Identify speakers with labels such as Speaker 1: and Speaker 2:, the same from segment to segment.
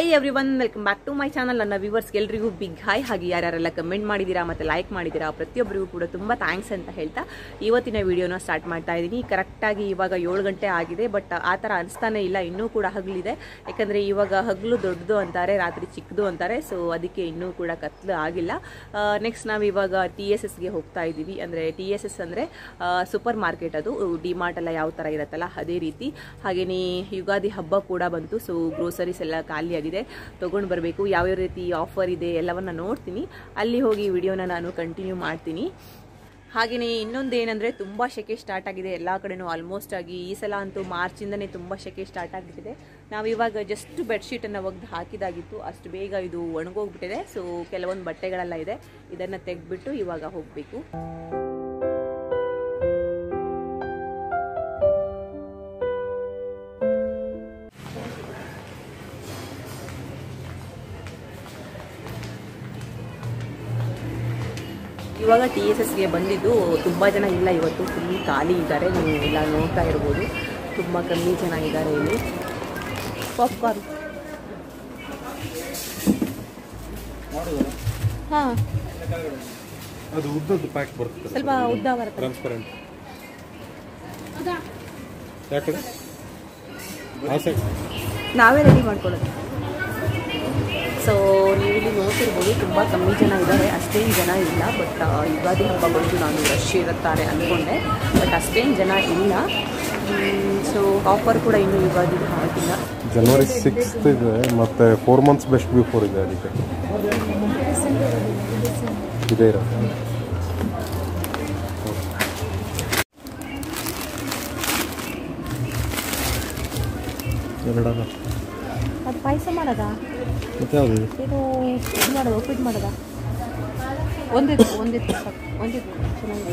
Speaker 1: Hi everyone welcome back to my channel ನನ್ನ viewers ಎಲ್ರಿಗೂ big hi ಹಾಗೆ ಯಾರ್ಯಾರೆಲ್ಲ ಕಮೆಂಟ್ ಮಾಡಿದ್ದೀರಾ ಮತ್ತು ಲೈಕ್ ಮಾಡಿದ್ದೀರಾ ಪ್ರತಿಯೊಬ್ಬರಿಗೂ ಕೂಡ ತುಂಬ ಥ್ಯಾಂಕ್ಸ್ ಅಂತ ಹೇಳ್ತಾ ಇವತ್ತಿನ ವಿಡಿಯೋನ ಸ್ಟಾರ್ಟ್ ಮಾಡ್ತಾ ಇದ್ದೀನಿ ಕರೆಕ್ಟಾಗಿ ಇವಾಗ ಏಳು ಗಂಟೆ ಆಗಿದೆ ಬಟ್ ಆ ಥರ ಅನಿಸ್ತಾನೆ ಇಲ್ಲ ಇನ್ನೂ ಕೂಡ ಹಗಲಿದೆ ಯಾಕಂದರೆ ಇವಾಗ ಹಗಲು ದೊಡ್ಡದು ಅಂತಾರೆ ರಾತ್ರಿ ಚಿಕ್ಕದು ಅಂತಾರೆ ಸೊ ಅದಕ್ಕೆ ಇನ್ನೂ ಕೂಡ ಕತ್ಲು ಆಗಿಲ್ಲ ನೆಕ್ಸ್ಟ್ ನಾವು ಇವಾಗ ಟಿ ಎಸ್ ಎಸ್ಗೆ ಹೋಗ್ತಾ ಇದ್ದೀವಿ ಅಂದರೆ ಟಿ ಎಸ್ ಎಸ್ ಅಂದರೆ ಸೂಪರ್ ಮಾರ್ಕೆಟ್ ಅದು ಡಿ ಮಾರ್ಟ್ ಎಲ್ಲ ಯಾವ ಥರ ಇರುತ್ತಲ್ಲ ಅದೇ ರೀತಿ ಹಾಗೆಯೇ ಯುಗಾದಿ ಹಬ್ಬ ಕೂಡ ಬಂತು ಸೊ ಗ್ರೋಸರೀಸ್ ಎಲ್ಲ ಖಾಲಿಯಾಗಿದೆ ತೊಗೊಂಡು ಬರಬೇಕು ಯಾವ್ಯಾವ ರೀತಿ ಆಫರ್ ಇದೆ ಎಲ್ಲವನ್ನ ನೋಡ್ತೀನಿ ಅಲ್ಲಿ ಹೋಗಿ ವಿಡಿಯೋನ ನಾನು ಕಂಟಿನ್ಯೂ ಮಾಡ್ತೀನಿ ಹಾಗೆಯೇ ಇನ್ನೊಂದು ಏನಂದರೆ ತುಂಬ ಶೆಕೆ ಸ್ಟಾರ್ಟ್ ಆಗಿದೆ ಎಲ್ಲ ಕಡೆನೂ ಆಲ್ಮೋಸ್ಟ್ ಆಗಿ ಈ ಸಲ ಅಂತೂ ಮಾರ್ಚಿಂದನೇ ತುಂಬ ಶೆಕೆ ಸ್ಟಾರ್ಟ್ ಆಗಿಬಿಟ್ಟಿದೆ ನಾವು ಇವಾಗ ಜಸ್ಟ್ ಬೆಡ್ಶೀಟನ್ನು ಒಗ್ದು ಹಾಕಿದಾಗಿತ್ತು ಅಷ್ಟು ಬೇಗ ಇದು ಒಣಗೋಗ್ಬಿಟ್ಟಿದೆ ಸೊ ಕೆಲವೊಂದು ಬಟ್ಟೆಗಳೆಲ್ಲ ಇದೆ ಇದನ್ನು ತೆಗೆದ್ಬಿಟ್ಟು ಇವಾಗ ಹೋಗಬೇಕು ಇವಾಗ ಟಿ ಎಸ್ ಎಸ್ಗೆ ಬಂದಿದ್ದು ತುಂಬ ಜನ ಇಲ್ಲ ಇವತ್ತು ಫುಲ್ ಖಾಲಿ ಇದ್ದಾರೆ ನೀವು ಎಲ್ಲ ನೋಡ್ತಾ ಇರ್ಬೋದು ತುಂಬ ಕಮ್ಮಿ ಜನ ಇದ್ದಾರೆ ಇಲ್ಲಿ ಪಾಪ್ಕಾರ್ನ್ ಹಾಂ
Speaker 2: ಅದು ಉದ್ದದ್ದು ಪ್ಯಾಕ್ ಬರ್ತದೆ
Speaker 1: ಸ್ವಲ್ಪ ಉದ್ದ ಬರುತ್ತೆ
Speaker 2: ಟ್ರಾನ್ಸ್ಪರೆಂಟ್ ಯಾಕಡೆ ಆ ಸೈಡ್
Speaker 1: ನಾವೇ ರೆಡಿ ಮಾಡ್ಕೊಳ್ಳೋದು ಸೊ ನೀವು ಇಲ್ಲಿ ನೋಡ್ತಿರ್ಬೋದು ತುಂಬ ಕಮ್ಮಿ ಜನ ಇದ್ದಾರೆ ಅಷ್ಟೇನು ಜನ ಇಲ್ಲ ಬಟ್ ಯುಗಾದಿ ಹಬ್ಬ ಬಂದು ನಾನು ರಶ್ ಇರುತ್ತಾರೆ ಅಂದ್ಕೊಂಡೆ ಬಟ್ ಅಷ್ಟೇನು ಜನ ಇಲ್ಲ ಸೊ ಆಫರ್ ಕೂಡ ಇನ್ನೂ ಯುಗಾದಿ ಆಗಿಲ್ಲ
Speaker 2: ಜನವರಿ ಸಿಕ್ಸ್ತ್ ಇದೆ ಮತ್ತೆ ಫೋರ್ ಮಂತ್ಸ್ ಬೆಸ್ಟ್ ಬಿಫೋರ್ ಇದೆ ಅದಕ್ಕೆ ಇದೇ ಇರೋದು ಎರಡಲ್ಲ
Speaker 1: ಅದು ಪಾಯಸ ಮಾಡೋದಾ
Speaker 2: ಮತ್ತೆ ಯಾವುದು
Speaker 1: ಇದು ಇದು ಮಾಡೋದು ಉಪ್ಪಿಟ್ಟು ಮಾಡೋದಾ ಒಂದಿತ್ತು ಒಂದಿತ್ತು ಸಾಕು ಒಂದಿತ್ತು ಚೆನ್ನಾಗಿದೆ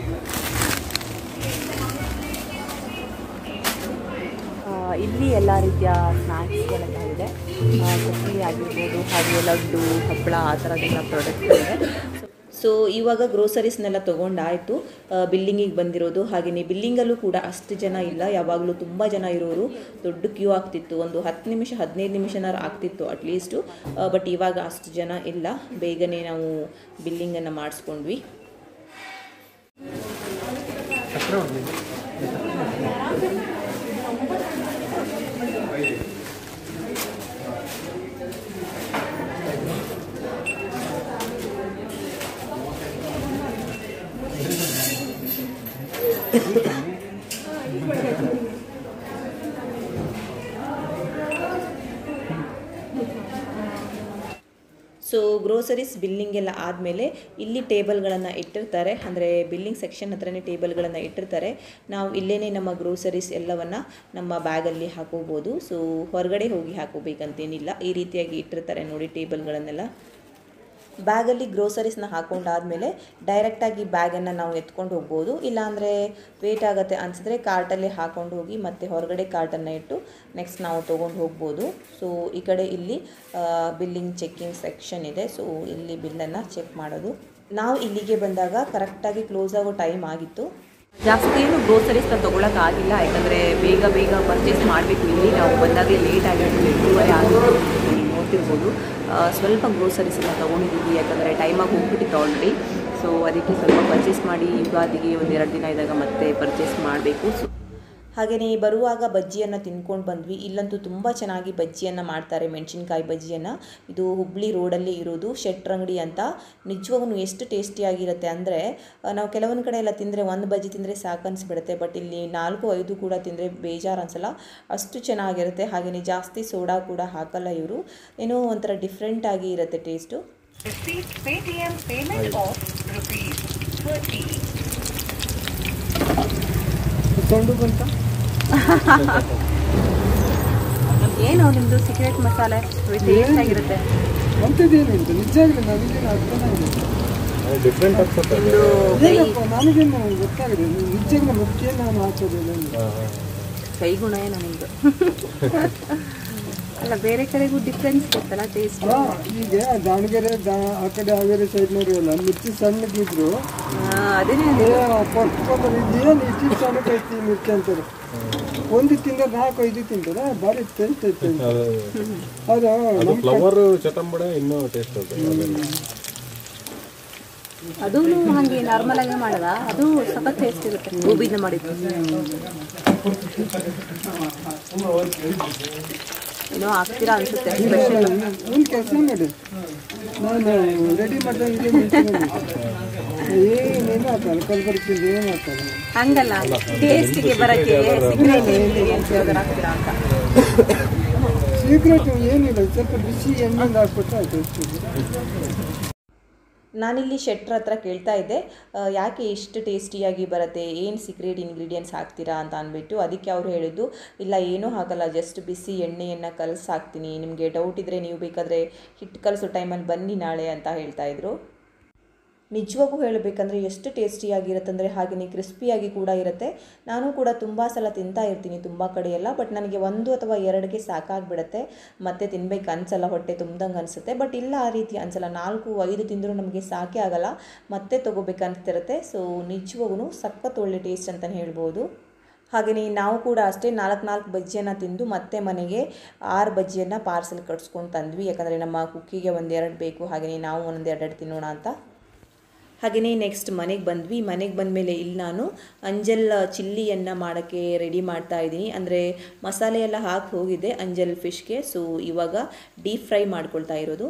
Speaker 1: ಆ, ಇಲ್ಲಿ ಎಲ್ಲ ರೀತಿಯ ಸ್ನ್ಯಾಕ್ಸ್ಗಳೆಲ್ಲ ಇದೆ ಆ, ಚಕ್ಲಿ ಆಗಿರ್ಬೋದು ಹಾಗೆ ಲಡ್ಡು ಹಪ್ಪಳ ಆ ಥರದ್ದೆಲ್ಲ ಪ್ರಾಡಕ್ಟ್ಗಳಿದೆ ಸೊ ಇವಾಗ ಗ್ರೋಸರೀಸ್ನೆಲ್ಲ ತೊಗೊಂಡಾಯಿತು ಬಿಲ್ಲಿಂಗಿಗೆ ಬಂದಿರೋದು ಹಾಗೆಯೇ ಬಿಲ್ಲಿಂಗಲ್ಲೂ ಕೂಡ ಅಷ್ಟು ಜನ ಇಲ್ಲ ಯಾವಾಗಲೂ ತುಂಬ ಜನ ಇರೋರು ದೊಡ್ಡ ಕ್ಯೂ ಆಗ್ತಿತ್ತು ಒಂದು ಹತ್ತು ನಿಮಿಷ ಹದಿನೈದು ನಿಮಿಷನಾರು ಆಗ್ತಿತ್ತು ಅಟ್ಲೀಸ್ಟು ಬಟ್ ಇವಾಗ ಅಷ್ಟು ಜನ ಇಲ್ಲ ಬೇಗನೆ ನಾವು ಬಿಲ್ಲಿಂಗನ್ನು ಮಾಡಿಸ್ಕೊಂಡ್ವಿ ಸೊ ಗ್ರೋಸರೀಸ್ ಬಿಲ್ಲಿಂಗ್ ಎಲ್ಲ ಆದಮೇಲೆ ಇಲ್ಲಿ ಟೇಬಲ್ಗಳನ್ನು ಇಟ್ಟಿರ್ತಾರೆ ಅಂದರೆ ಬಿಲ್ಲಿಂಗ್ ಸೆಕ್ಷನ್ ಹತ್ರನೇ ಟೇಬಲ್ಗಳನ್ನು ಇಟ್ಟಿರ್ತಾರೆ ನಾವು ಇಲ್ಲೇ ನಮ್ಮ ಗ್ರೋಸರೀಸ್ ಎಲ್ಲವನ್ನು ನಮ್ಮ ಬ್ಯಾಗಲ್ಲಿ ಹಾಕೋಬೋದು ಸೊ ಹೊರಗಡೆ ಹೋಗಿ ಹಾಕೋಬೇಕಂತೇನಿಲ್ಲ ಈ ರೀತಿಯಾಗಿ ಇಟ್ಟಿರ್ತಾರೆ ನೋಡಿ ಟೇಬಲ್ಗಳನ್ನೆಲ್ಲ ಬ್ಯಾಗಲ್ಲಿ ಗ್ರೋಸರೀಸ್ನ ಹಾಕೊಂಡಾದ್ಮೇಲೆ ಡೈರೆಕ್ಟಾಗಿ ಬ್ಯಾಗನ್ನು ನಾವು ಎತ್ಕೊಂಡು ಹೋಗ್ಬೋದು ಇಲ್ಲಾಂದರೆ ವೇಟ್ ಆಗುತ್ತೆ ಅನಿಸಿದ್ರೆ ಕಾರ್ಟಲ್ಲಿ ಹಾಕೊಂಡು ಹೋಗಿ ಮತ್ತೆ ಹೊರಗಡೆ ಕಾರ್ಟನ್ನು ಇಟ್ಟು ನೆಕ್ಸ್ಟ್ ನಾವು ತೊಗೊಂಡು ಹೋಗ್ಬೋದು ಸೊ ಈ ಕಡೆ ಇಲ್ಲಿ ಬಿಲ್ಲಿಂಗ್ ಚೆಕ್ಕಿಂಗ್ ಸೆಕ್ಷನ್ ಇದೆ ಸೊ ಇಲ್ಲಿ ಬಿಲ್ಲನ್ನು ಚೆಕ್ ಮಾಡೋದು ನಾವು ಇಲ್ಲಿಗೆ ಬಂದಾಗ ಕರೆಕ್ಟಾಗಿ ಕ್ಲೋಸ್ ಆಗೋ ಟೈಮ್ ಆಗಿತ್ತು ಜಾಸ್ತಿ ಏನು ಗ್ರೋಸರೀಸ್ನ ತೊಗೊಳಕ್ಕಾಗಿಲ್ಲ ಯಾಕಂದರೆ ಬೇಗ ಬೇಗ ಪರ್ಚೇಸ್ ಮಾಡಬೇಕು ಇಲ್ಲಿ ನಾವು ಬಂದಾಗಲೇ ಲೇಟ್ ಆಗಿತ್ತು ಎಂಟೂವರೆ ಆಗಿತ್ತು ನೀವು ನೋಡ್ತಿರ್ಬೋದು ಆ, ಸ್ವಲ್ಪ ಗ್ರೋಸರೀಸ್ ಎಲ್ಲ ತೊಗೊಂಡಿದ್ದೀವಿ ಯಾಕಂದರೆ ಟೈಮಾಗಿ ಹೋಗ್ಬಿಟ್ಟಿತ್ತು ಆಲ್ರೆಡಿ ಸೊ ಅದಕ್ಕೆ ಸ್ವಲ್ಪ ಪರ್ಚೇಸ್ ಮಾಡಿ ಯುಗಾದಿಗೆ ಒಂದು ಎರಡು ದಿನ ಇದ್ದಾಗ ಮತ್ತೆ ಪರ್ಚೇಸ್ ಮಾಡಬೇಕು ಸೊ ಹಾಗೆಯೇ ಬರುವಾಗ ಬಜ್ಜಿಯನ್ನು ತಿನ್ಕೊಂಡು ಬಂದ್ವಿ ಇಲ್ಲಂತೂ ತುಂಬ ಚೆನ್ನಾಗಿ ಬಜ್ಜಿಯನ್ನು ಮಾಡ್ತಾರೆ ಮೆಣಸಿನ್ಕಾಯಿ ಬಜ್ಜಿಯನ್ನು ಇದು ಹುಬ್ಳಿ ರೋಡಲ್ಲಿ ಇರೋದು ಶೆಟ್ರಂಗಡಿ ಅಂತ ನಿಜವಾಗೂ ಎಷ್ಟು ಟೇಸ್ಟಿಯಾಗಿರುತ್ತೆ ಅಂದರೆ ನಾವು ಕೆಲವೊಂದು ಕಡೆ ಎಲ್ಲ ತಿಂದರೆ ಒಂದು ಬಜ್ಜಿ ತಿಂದರೆ ಸಾಕು ಅನಿಸ್ಬಿಡುತ್ತೆ ಬಟ್ ಇಲ್ಲಿ ನಾಲ್ಕು ಐದು ಕೂಡ ತಿಂದರೆ ಬೇಜಾರು ಅನಿಸಲ್ಲ ಅಷ್ಟು ಚೆನ್ನಾಗಿರುತ್ತೆ ಹಾಗೆಯೇ ಜಾಸ್ತಿ ಸೋಡಾ ಕೂಡ ಹಾಕಲ್ಲ ಇವರು ಏನೋ ಒಂಥರ ಡಿಫ್ರೆಂಟ್ ಆಗಿ ಇರುತ್ತೆ taste
Speaker 3: Receipt Paytm payment of rupees 30.
Speaker 1: ಏನು ನಿಮ್ಮದು ಸೀಕ್ರೆಟ್ ಮಸಾಲೆ ಟೇಸ್ಟ್ ಆಗಿರುತ್ತೆ
Speaker 4: ಅಂಥದ್ದೇನುಂಟು ನಿಜವಾಗ್ಲೂ ನನಗೇನು ಅರ್ಥನೇ ಆಗಿಲ್ಲ
Speaker 2: ಡಿಫ್ರೆಂಟ್ ಅನ್ಸುತ್ತೆ
Speaker 1: ನಿಮ್ಮದು
Speaker 4: ಏನಪ್ಪ ನನಗೇನು ಗೊತ್ತಾಗಿದೆ ನಿಜವಾಗ್ಲೂ ಮುಖ್ಯ ನಾನು ಹಾಕೋದಿಲ್ಲ
Speaker 1: ಕೈಗುಣ ಏನೋ ನಿಮ್ಮದು ಅಲ್ಲ ಬೇರೆ ಕಡೆಗೂ ಡಿಫ್ರೆನ್ಸ್ ಗೊತ್ತಲ್ಲ ಟೇಸ್ಟ್
Speaker 4: ಈಗ ದಾವಣಗೆರೆ ದಾ ಆ ಕಡೆ ಹಾವೇರಿ ಸೈಡ್ನವ್ರು ಎಲ್ಲ ಮಿರ್ಚಿ ಸಣ್ಣಗಿದ್ರು
Speaker 1: ಅದೇನೇ
Speaker 4: ಏ, ಕೊಟ್ಟು ಕೊಟ್ಟು ಇದೇನು ಇಷ್ಟು ಸಣ್ಣಕ್ಕೆ ಐತಿ ಮಿರ್ಚಿ ಅಂತಾರೆ ಒಂದು ತಿಂದ ನಾಲ್ಕು ಐದು ತಿಂತಾರೆ ಭಾರಿ ಟೇಸ್ಟ್ ಐತೆ
Speaker 2: ಅದು
Speaker 4: ಅದು
Speaker 2: ಅದು ಫ್ಲವರ್ ಚಟಂಬಡೆ ಇನ್ನೂ ಟೇಸ್ಟ್ ಅದು ಅದೆಲ್ಲ.
Speaker 5: ಅದೂ ಹಾಗೆ ನಾರ್ಮಲ್ ಆಗಿ ಮಾಡದ ಅದು ಸಖತ್ ಟೇಸ್ಟ್ ಇರುತ್ತೆ
Speaker 1: ಗೋಬಿಯಿಂದ ಮಾಡಿದ್ದು ಏನೋ ಹಾಕ್ತೀರಾ ಅನ್ಸುತ್ತೆ ಸ್ಪೆಷಲ್
Speaker 4: ಒಂದು ಕೆಲಸ ಮಾಡಿ ನಾನು ರೆಡಿ ಮಾಡಿದಾಗ ಇಲ್ಲೇ ನಿಂತ್ಕೊಂಡು ಏನೇನು ಆಗ್ತಲ್ಲ ಕಲ್ಬರ್ಕಿಂದ ಏನು ಆಗ್ತಲ್ಲ
Speaker 1: ಹಂಗಲ್ಲ ಟೇಸ್ಟಿಗೆ ಬರಕ್ಕೆ ಸೀಕ್ರೆಟ್ ಇಂಗ್ರೀಡಿಯೆಂಟ್ಸ್ ಯಾವ್ದಾರು ಹಾಕ್ತೀರಾ ಅಂತ
Speaker 4: ಸೀಕ್ರೆಟ್ ಏನಿಲ್ಲ ಸ್ವಲ್ಪ ಬಿಸಿ ಎಣ್ಣೆಯಿಂದ ಹಾಕ್ಬಿಟ್ರೆ ಆಯ್ತು ಅಷ್ಟೇ
Speaker 1: ನಾನಿಲ್ಲಿ ಶೆಟ್ರ್ ಹತ್ರ ಕೇಳ್ತಾ ಇದ್ದೆ ಆ, ಯಾಕೆ ಇಷ್ಟು ಟೇಸ್ಟಿಯಾಗಿ ಬರುತ್ತೆ ಏನು ಸೀಕ್ರೆಟ್ ಇಂಗ್ರೀಡಿಯೆಂಟ್ಸ್ ಹಾಕ್ತೀರಾ ಅಂತ ಅಂದ್ಬಿಟ್ಟು ಅದಕ್ಕೆ ಅವರು ಹೇಳಿದ್ದು ಇಲ್ಲ ಏನೂ ಹಾಕಲ್ಲ ಜಸ್ಟ್ ಬಿಸಿ ಎಣ್ಣೆಯನ್ನು ಕಲಸಿ ಹಾಕ್ತೀನಿ ನಿಮಗೆ ಡೌಟ್ ಇದ್ದರೆ ನೀವು ಬೇಕಾದರೆ ಹಿಟ್ಟು ಕಲಸೋ ಟೈಮಲ್ಲಿ ಬನ್ನಿ ನಾಳೆ ಅಂತ ಹೇಳ್ತಾ ಇದ್ರು ನಿಜವಾಗೂ ಹೇಳಬೇಕಂದ್ರೆ ಎಷ್ಟು ಟೇಸ್ಟಿಯಾಗಿರುತ್ತೆ ಅಂದರೆ ಹಾಗೆಯೇ ಕ್ರಿಸ್ಪಿಯಾಗಿ ಕೂಡ ಇರುತ್ತೆ ನಾನು ಕೂಡ ತುಂಬ ಸಲ ತಿಂತಾ ಇರ್ತೀನಿ ತುಂಬ ಕಡೆ ಎಲ್ಲ ಬಟ್ ನನಗೆ ಒಂದು ಅಥವಾ ಎರಡಿಗೆ ಸಾಕಾಗ್ಬಿಡುತ್ತೆ ಮತ್ತೆ ತಿನ್ಬೇಕು ಅನ್ಸಲ್ಲ ಹೊಟ್ಟೆ ತುಂಬ್ದಂಗೆ ಅನಿಸುತ್ತೆ ಬಟ್ ಇಲ್ಲ ಆ ರೀತಿ ಅನ್ಸಲ್ಲ ನಾಲ್ಕು ಐದು ತಿಂದರೂ ನಮಗೆ ಸಾಕೇ ಆಗಲ್ಲ ಮತ್ತೆ ತೊಗೋಬೇಕಂತಿರುತ್ತೆ ಸೊ ನಿಜವಾಗೂ ಸಖತ್ ಒಳ್ಳೆ ಟೇಸ್ಟ್ ಅಂತಲೇ ಹೇಳ್ಬೋದು ಹಾಗೆಯೇ ನಾವು ಕೂಡ ಅಷ್ಟೇ ನಾಲ್ಕು ನಾಲ್ಕು ಬಜ್ಜಿಯನ್ನು ತಿಂದು ಮತ್ತೆ ಮನೆಗೆ ಆರು ಬಜ್ಜಿಯನ್ನು ಪಾರ್ಸೆಲ್ ಕಟ್ಸ್ಕೊಂಡು ತಂದ್ವಿ ಯಾಕಂದರೆ ನಮ್ಮ ಕುಕ್ಕಿಗೆ ಒಂದೆರಡು ಬೇಕು ಹಾಗೆಯೇ ನಾವು ಒಂದೊಂದು ಎರಡೆರಡು ತಿನ್ನೋಣ ಅಂತ ಹಾಗೆಯೇ ನೆಕ್ಸ್ಟ್ ಮನೆಗೆ ಬಂದ್ವಿ ಮನೆಗೆ ಬಂದಮೇಲೆ ಇಲ್ಲಿ ನಾನು ಅಂಜಲ್ ಚಿಲ್ಲಿಯನ್ನು ಮಾಡೋಕ್ಕೆ ರೆಡಿ ಮಾಡ್ತಾ ಇದ್ದೀನಿ ಅಂದರೆ ಮಸಾಲೆ ಎಲ್ಲ ಹಾಕಿ ಹೋಗಿದೆ ಅಂಜಲ್ ಫಿಶ್ಗೆ ಸೊ ಇವಾಗ ಡೀಪ್ ಫ್ರೈ ಮಾಡ್ಕೊಳ್ತಾ ಇರೋದು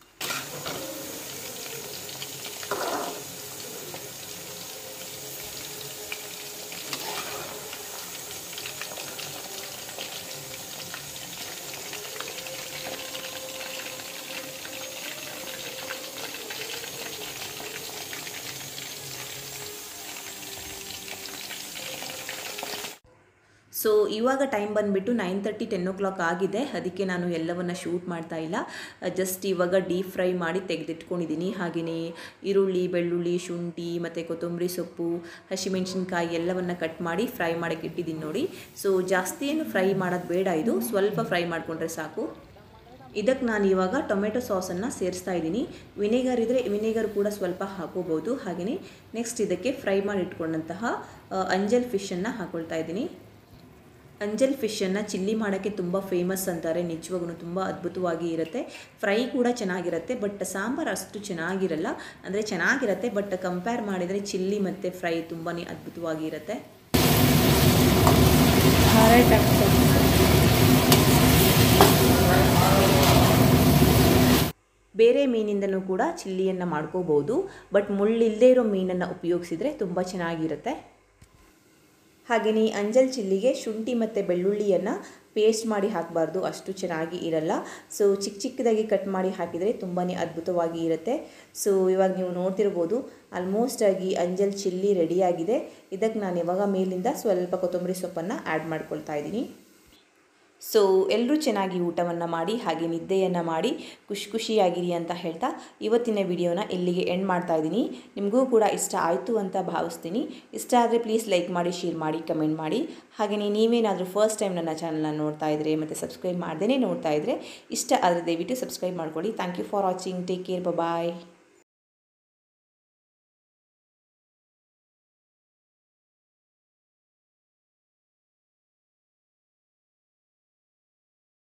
Speaker 1: ಸೊ ಇವಾಗ ಟೈಮ್ ಬಂದುಬಿಟ್ಟು nine thirty ten o'clock ಆಗಿದೆ ಅದಕ್ಕೆ ನಾನು ಎಲ್ಲವನ್ನು ಶೂಟ್ ಮಾಡ್ತಾ ಇಲ್ಲ ಜಸ್ಟ್ ಇವಾಗ ಡೀಪ್ ಫ್ರೈ ಮಾಡಿ ತೆಗೆದಿಟ್ಕೊಂಡಿದ್ದೀನಿ ಹಾಗೆಯೇ ಈರುಳ್ಳಿ ಬೆಳ್ಳುಳ್ಳಿ ಶುಂಠಿ ಮತ್ತು ಕೊತ್ತಂಬರಿ ಸೊಪ್ಪು ಹಸಿಮೆಣಸಿನ್ಕಾಯಿ ಎಲ್ಲವನ್ನು ಕಟ್ ಮಾಡಿ ಫ್ರೈ ಮಾಡೋಕ್ಕೆ ಇಟ್ಟಿದ್ದೀನಿ ನೋಡಿ ಸೊ ಜಾಸ್ತಿ ಏನು ಫ್ರೈ ಮಾಡೋದು ಬೇಡ ಇದು ಸ್ವಲ್ಪ ಫ್ರೈ ಮಾಡಿಕೊಂಡ್ರೆ ಸಾಕು ಇದಕ್ಕೆ ನಾನು ಇವಾಗ ಟೊಮೆಟೊ ಸಾಸನ್ನು ಸೇರಿಸ್ತಾ ಇದ್ದೀನಿ ವಿನೆಗರ್ ಇದ್ದರೆ ವಿನೆಗರ್ ಕೂಡ ಸ್ವಲ್ಪ ಹಾಕೋಬೋದು ಹಾಗೆಯೇ ನೆಕ್ಸ್ಟ್ ಇದಕ್ಕೆ ಫ್ರೈ ಮಾಡಿ ಇಟ್ಕೊಂಡಂತಹ ಆ, ಅಂಜಲ್ ಫಿಶನ್ನು ಹಾಕೊಳ್ತಾ ಇದ್ದೀನಿ ಅಂಜಲ್ ಫಿಶನ್ನು ಚಿಲ್ಲಿ ಮಾಡೋಕ್ಕೆ ತುಂಬ ಫೇಮಸ್ ಅಂತಾರೆ ನಿಜವಾಗೂ ತುಂಬ ಅದ್ಭುತವಾಗಿ ಇರುತ್ತೆ ಫ್ರೈ ಕೂಡ ಚೆನ್ನಾಗಿರುತ್ತೆ ಬಟ್ ಸಾಂಬಾರು ಅಷ್ಟು ಚೆನ್ನಾಗಿರಲ್ಲ ಅಂದರೆ ಚೆನ್ನಾಗಿರುತ್ತೆ ಬಟ್ ಕಂಪೇರ್ ಮಾಡಿದರೆ ಚಿಲ್ಲಿ ಮತ್ತು ಫ್ರೈ ತುಂಬಾ ಅದ್ಭುತವಾಗಿ ಇರುತ್ತೆ ಬೇರೆ ಮೀನಿಂದನೂ ಕೂಡ ಚಿಲ್ಲಿಯನ್ನು ಮಾಡ್ಕೋಬೋದು ಬಟ್ ಮುಳ್ಳಿಲ್ಲದೆ ಇರೋ ಮೀನನ್ನು ಉಪಯೋಗಿಸಿದರೆ ತುಂಬ ಚೆನ್ನಾಗಿರುತ್ತೆ ಹಾಗೆಯೇ ಅಂಜಲ್ ಚಿಲ್ಲಿಗೆ ಶುಂಠಿ ಮತ್ತು ಬೆಳ್ಳುಳ್ಳಿಯನ್ನು ಪೇಸ್ಟ್ ಮಾಡಿ ಹಾಕಬಾರ್ದು ಅಷ್ಟು ಚೆನ್ನಾಗಿ ಇರಲ್ಲ ಸೊ ಚಿಕ್ಕ ಚಿಕ್ಕದಾಗಿ ಕಟ್ ಮಾಡಿ ಹಾಕಿದರೆ ತುಂಬಾ ಅದ್ಭುತವಾಗಿ ಇರುತ್ತೆ ಸೊ ಇವಾಗ ನೀವು ನೋಡ್ತಿರ್ಬೋದು ಆಲ್ಮೋಸ್ಟ್ ಆಗಿ ಅಂಜಲ್ ಚಿಲ್ಲಿ ರೆಡಿಯಾಗಿದೆ ಇದಕ್ಕೆ ನಾನು ಇವಾಗ ಮೇಲಿಂದ ಸ್ವಲ್ಪ ಕೊತ್ತಂಬರಿ ಸೊಪ್ಪನ್ನು ಆ್ಯಡ್ ಮಾಡ್ಕೊಳ್ತಾ ಇದ್ದೀನಿ ಸೊ ಎಲ್ಲರೂ ಚೆನ್ನಾಗಿ ಊಟವನ್ನು ಮಾಡಿ ಹಾಗೆ ನಿದ್ದೆಯನ್ನು ಮಾಡಿ ಖುಷಿ ಖುಷಿಯಾಗಿರಿ ಅಂತ ಹೇಳ್ತಾ ಇವತ್ತಿನ ವಿಡಿಯೋನ ಇಲ್ಲಿಗೆ ಎಂಡ್ ಮಾಡ್ತಾ ಇದ್ದೀನಿ ನಿಮಗೂ ಕೂಡ ಇಷ್ಟ ಆಯಿತು ಅಂತ ಭಾವಿಸ್ತೀನಿ ಇಷ್ಟ ಆದರೆ ಪ್ಲೀಸ್ ಲೈಕ್ ಮಾಡಿ ಶೇರ್ ಮಾಡಿ ಕಮೆಂಟ್ ಮಾಡಿ ಹಾಗೆಯೇ ನೀವೇನಾದರೂ ಫಸ್ಟ್ ಟೈಮ್ ನನ್ನ ಚಾನಲ್ನ ನೋಡ್ತಾ ಇದ್ದರೆ ಮತ್ತು ಸಬ್ಸ್ಕ್ರೈಬ್ ಮಾಡ್ದೇ ನೋಡ್ತಾ ಇದ್ದರೆ ಇಷ್ಟ ಆದರೆ ದಯವಿಟ್ಟು ಸಬ್ಸ್ಕ್ರೈಬ್ ಮಾಡ್ಕೊಳ್ಳಿ thank you for watching take care bye